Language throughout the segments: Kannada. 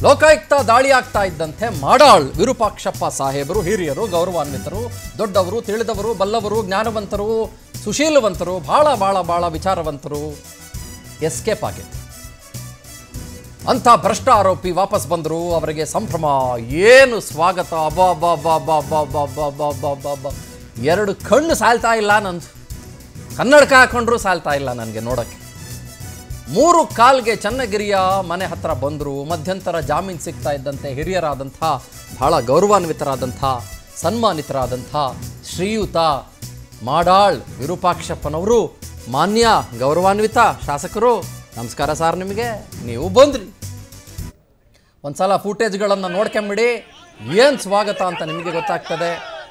ಲೋಕಾಯುಕ್ತ ದಾಳಿ ಆಗ್ತಾ ಇದ್ದಂತೆ ಮಾಡಾಳ್ ವಿರೂಪಾಕ್ಷಪ್ಪ ಸಾಹೇಬರು ಹಿರಿಯರು ಗೌರವಾನ್ವಿತರು ದೊಡ್ಡವರು ತಿಳಿದವರು ಬಲ್ಲವರು ಜ್ಞಾನವಂತರು ಸುಶೀಲವಂತರು ಬಹಳ ಬಹಳ ಬಹಳ ವಿಚಾರವಂತರು ಎಸ್ಕೇಪ್ ಆಗಿತ್ತು ಅಂಥ ಭ್ರಷ್ಟ ಆರೋಪಿ ವಾಪಸ್ ಬಂದರು ಅವರಿಗೆ ಸಂಭ್ರಮ ಏನು ಸ್ವಾಗತ ಅಬ್ಬಾ ಅಬ್ಬಾ ಅಬ್ಬಾ ಅಬ್ಬಾ ಅಬ್ಬಾ ಅಬ್ಬಾ ಅಬ್ಬಾ ಅಬ್ಬಾ ಅಬ್ಬಾ ಅಬ್ಬಾ ಅಬ್ಬಾ. ಎರಡು ಕಣ್ಣು ಸಾಲ್ತಾ ಇಲ್ಲ ನಂದು ಕನ್ನಡಕ ಹಾಕೊಂಡ್ರು ಸಾಲ್ತಾ ಇಲ್ಲ ನನಗೆ ನೋಡೋಕ್ಕೆ ಮೂರು ಕಾಲ್ಗೆ ಚನ್ನಗಿರಿಯ ಮನೆ ಹತ್ರ ಬಂದರು ಮಧ್ಯಂತರ ಜಾಮೀನು ಸಿಗ್ತಾ ಇದ್ದಂತೆ ಹಿರಿಯರಾದಂಥ ಬಹಳ ಗೌರವಾನ್ವಿತರಾದಂಥ ಸನ್ಮಾನಿತರಾದಂಥ ಶ್ರೀಯುತ ಮಾಡಾಳ್ ವಿರೂಪಾಕ್ಷಪ್ಪನವರು ಮಾನ್ಯ ಗೌರವಾನ್ವಿತ ಶಾಸಕರು ನಮಸ್ಕಾರ ಸರ್ ನಿಮಗೆ ನೀವು ಬಂದ್ರಿ ಒಂದ್ಸಲ ಫೂಟೇಜ್ಗಳನ್ನು ನೋಡ್ಕೊಂಬಿಡಿ ಏನು ಸ್ವಾಗತ ಅಂತ ನಿಮಗೆ ಗೊತ್ತಾಗ್ತದೆ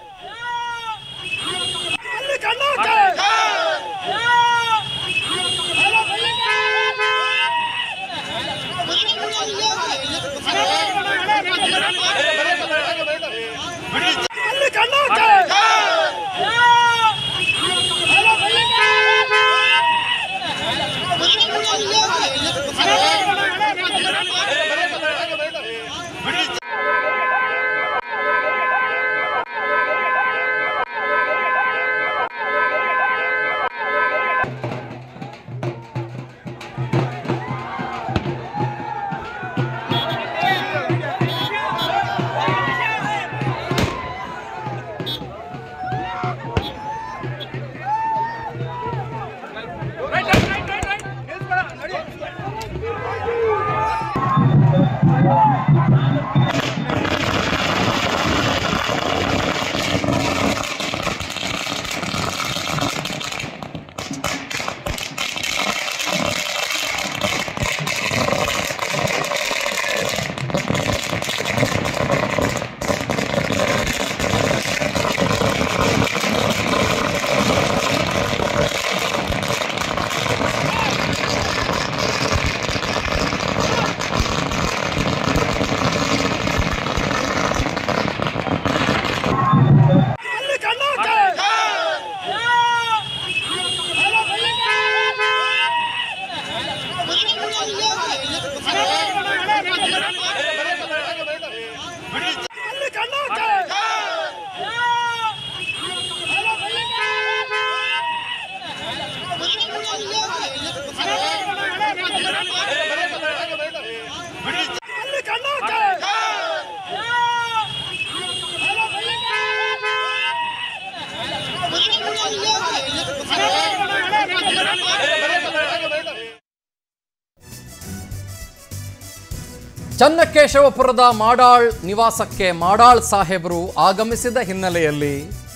ಚನ್ನಕೇಶವಪುರದ ಮಾಡಾಳ್ ನಿವಾಸಕ್ಕೆ ಮಾಡಾಳ್ ಸಾಹೇಬರು ಆಗಮಿಸಿದ ಹಿನ್ನೆಲೆಯಲ್ಲಿ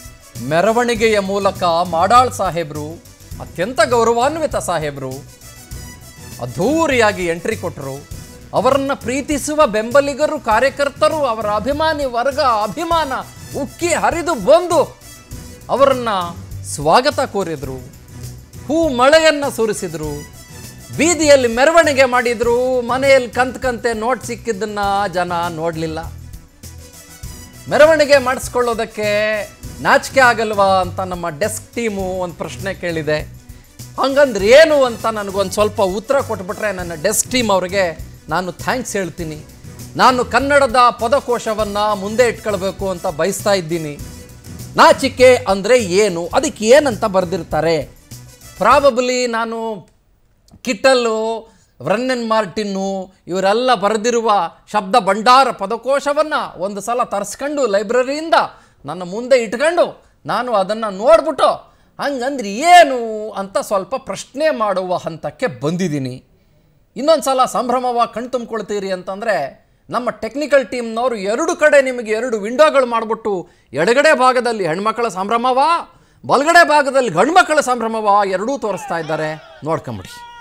ಮೆರವಣಿಗೆಯ ಮೂಲಕ ಮಾಡಾಳ್ ಸಾಹೇಬರು ಅತ್ಯಂತ ಗೌರವಾನ್ವಿತ ಸಾಹೇಬರು ಅದ್ಧೂರಿಯಾಗಿ ಎಂಟ್ರಿ ಕೊಟ್ಟರು ಅವರನ್ನು ಪ್ರೀತಿಸುವ ಬೆಂಬಲಿಗರು ಕಾರ್ಯಕರ್ತರು ಅವರ ಅಭಿಮಾನಿ ವರ್ಗ ಅಭಿಮಾನ ಉಕ್ಕಿ ಹರಿದು ಬಂದು ಅವರನ್ನ ಸ್ವಾಗತ ಕೋರಿದ್ರು ಹೂ ಮಳೆಯನ್ನು ಸುರಿಸಿದ್ರು ಬೀದಿಯಲ್ಲಿ ಮೆರವಣಿಗೆ ಮಾಡಿದ್ರು ಮನೆಯಲ್ಲಿ ಕಂತ್ ಕಂತೆ ನೋಟ್ ಸಿಕ್ಕಿದ್ದನ್ನ ಜನ ನೋಡಲಿಲ್ಲ ಮೆರವಣಿಗೆ ಮಾಡಿಸ್ಕೊಳ್ಳೋದಕ್ಕೆ ನಾಚಿಕೆ ಆಗಲ್ವಾ ಅಂತ ನಮ್ಮ ಡೆಸ್ಕ್ ಟೀಮು ಒಂದು ಪ್ರಶ್ನೆ ಕೇಳಿದೆ ಹಂಗಂದ್ರೆ ಏನು ಅಂತ ನನಗೊಂದು ಸ್ವಲ್ಪ ಉತ್ತರ ಕೊಟ್ಬಿಟ್ರೆ ನನ್ನ ಡೆಸ್ಕ್ ಟೀಮ್ ಅವರಿಗೆ ನಾನು ಥ್ಯಾಂಕ್ಸ್ ಹೇಳ್ತೀನಿ ನಾನು ಕನ್ನಡದ ಪದಕೋಶವನ್ನು ಮುಂದೆ ಇಟ್ಕೊಳ್ಬೇಕು ಅಂತ ಬಯಸ್ತಾ ಇದ್ದೀನಿ ನಾಚಿಕೆ ಅಂದರೆ ಏನು ಅದಕ್ಕೆ ಏನಂತ ಬರೆದಿರ್ತಾರೆ ಪ್ರಾಬಬ್ಲಿ ನಾನು ಕಿಟ್ಟಲ್ಲು ವ್ರನ್ನೆನ್ ಮಾರ್ಟಿನ್ನು ಇವರೆಲ್ಲ ಬರೆದಿರುವ ಶಬ್ದ ಭಂಡಾರ ಪದಕೋಶವನ್ನು ಒಂದು ಸಲ ತರಿಸ್ಕೊಂಡು ಲೈಬ್ರರಿಯಿಂದ ನನ್ನ ಮುಂದೆ ಇಟ್ಕೊಂಡು ನಾನು ಅದನ್ನು ನೋಡ್ಬಿಟ್ಟು ಹಂಗಂದ್ರೆ ಏನು ಅಂತ ಸ್ವಲ್ಪ ಪ್ರಶ್ನೆ ಮಾಡುವ ಹಂತಕ್ಕೆ ಬಂದಿದ್ದೀನಿ ಇನ್ನೊಂದು ಸಲ ಸಂಭ್ರಮವಾಗಿ ಕಣ್ ತುಂಬ್ಕೊಳ್ತೀರಿ ಅಂತಂದರೆ ನಮ್ಮ ಟೆಕ್ನಿಕಲ್ ಟೀಮ್ನವರು ಎರಡು ಕಡೆ ನಿಮಗೆ ಎರಡು ವಿಂಡೋಗಳು ಮಾಡಿಬಿಟ್ಟು ಎಡಗಡೆ ಭಾಗದಲ್ಲಿ ಹೆಣ್ಮಕ್ಕಳ ಸಂಭ್ರಮವ ಬಲಗಡೆ ಭಾಗದಲ್ಲಿ ಗಂಡ್ಮಕ್ಕಳ ಸಂಭ್ರಮವ ಎರಡೂ ತೋರಿಸ್ತಾ ಇದ್ದಾರೆ ನೋಡ್ಕೊಂಬಿಡಿ